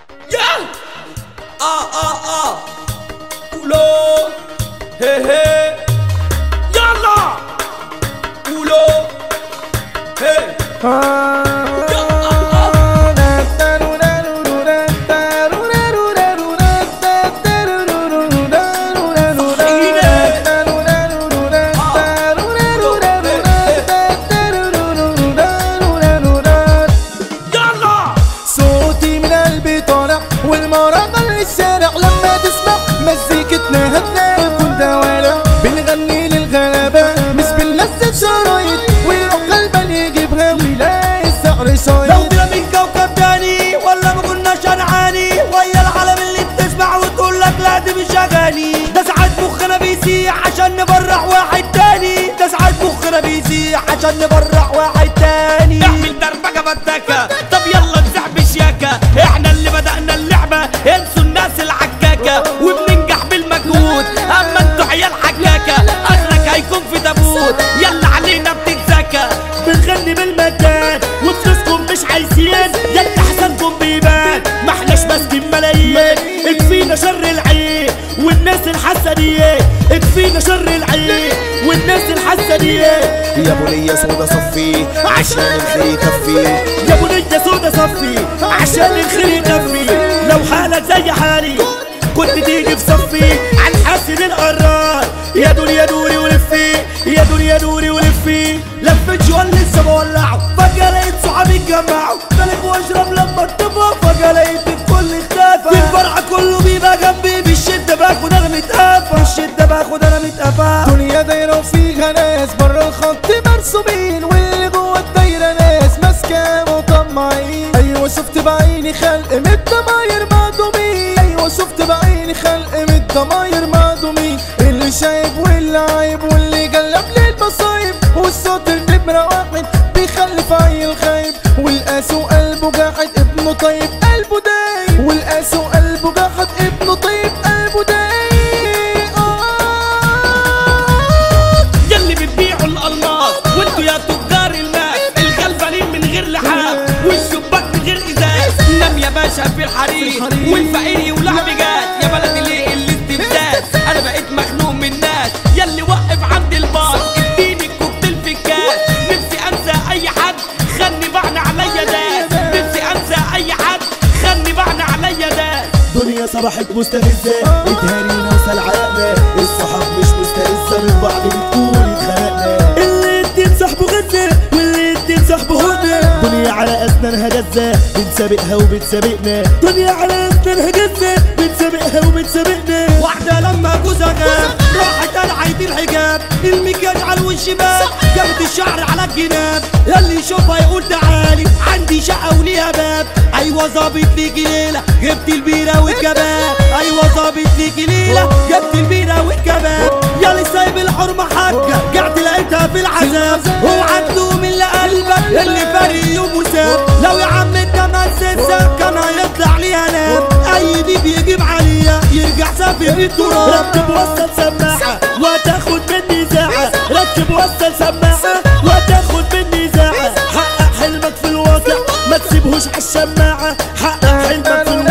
Yeah! Ah ah ah! Ulo! Hey hey! Yalla! Ulo! Hey! يلا! صوتي من قلبي طالع والمراغة للشارع لما تسمع مزيكتنا هتلاقي كنت والع بنغني للغلابة مش بننزل شرايط ويروح قلبا يجيبها ويلاقي السعر لو شايط طلع من كوكب تاني ولا ما كناش هنعاني ويا العالم اللي بتسمع وتقول لك لا دي مش اغاني ده ساعات مخنا بيسيح عشان نبرح واحد تاني ده ساعات مخنا بيسيح عشان نبرح واحد تاني اعمل دربكه فتاكه طب يلا نزح بشياكه احنا اللي بدأنا اللعبه انسوا الناس العكاكه وبننجح بالمجهود اما انتوا عيال حكاكه اخرك هيكون في تابوت يلا علينا بتتزكى بنغني بالمكان وفلوسكم مش عايزين يلا حسنكم بيبان ما احناش ماسكين ملايين اكفينا شر العين والناس الحسنية اكفينا شر العين والناس الحسنية يا بنية سودا صفي عشان الخير يكفي يا بنية سودا صفي عشان الخير يكفي لو حالك زي حالي كنت تيجي في صفي عن حسن القرار يا دنيا دوري ولفي يا دنيا دوري ولفي لفت جوال لسه بولعه فجأة لقيت صحابي اتجمعوا بلك واشرب لما اتفق فجأة لقيت الكل اختفى الفرع كله بيبقى جنبي بالشدة باخد انا متقفى بالشدة باخد انا متقفى دنيا دايرة وفيها ناس بره الخط مرسومين واللي جوه الدايرة ناس ماسكة مطمعين أيوة شفت بعيني خلق من الضماير معدومين أيوة شفت بعيني خلق من الضماير معدومين اللي شايب واللي عايب واللي جلب لي المصايب والصوت النمرة واحد بيخلف عيل خايب والقاسو قلبه جاحد ابنه طيب قلبه دايب والقاسو قلبه جاحد ابنه طيب قلبه دايب آه يلي بتبيعوا الالماس وانتوا يا تجار الماس الغلبانين من غير لحاف والشباك من غير ازاز نام يا باشا في الحرير والفقير يولع بجاز يا بلدي ليه الاستفزاز انا بقيت مخنوق من الناس يلي وقف عند البار اديني الكوكتيل في الكاس نفسي انسى اي حد خلني بعنا عليا داس نفسي انسى اي حد خلني بعنا عليا داس دنيا صبحت مستفزة اتهانينا وسلعقنا الصحاب مش مستفزة من بعض بتقول اتخانقنا اللي اتنين صاحبه غزة واللي اتنين صاحبه هدى دنيا على اسنانها جزة بنسابقها وبتسابقنا دنيا على اسنانها جزة بنسابقها وبتسابقنا واحدة لما جوزها غاب راحت قلعت الحجاب المكياج على الوش باب جابت الشعر على الجناب اللي يشوفها يقول تعالي عندي شقة وليها باب ايوه ظابط ليكي ليلة جبت البيرة والكباب ايوه ظابط ليكي ليلة جبت البيرة والكباب يا اللي سايب الحرمة حاجة قعدت لقيتها في العذاب اوعى تلوم اللي قلبك اللي فارق يوم وساب لو يا عم انت مؤسسة كان هيطلع ليها نام اي بيب يجيب عليها يرجع سافر التراب ركب وصل سماعة وتاخد مني ساعة ركب وصل سماعة وتاخد مني ساعة حقق حلمك في الواقع ما تسيبهوش عالشماعة حقق حلمك في الواقع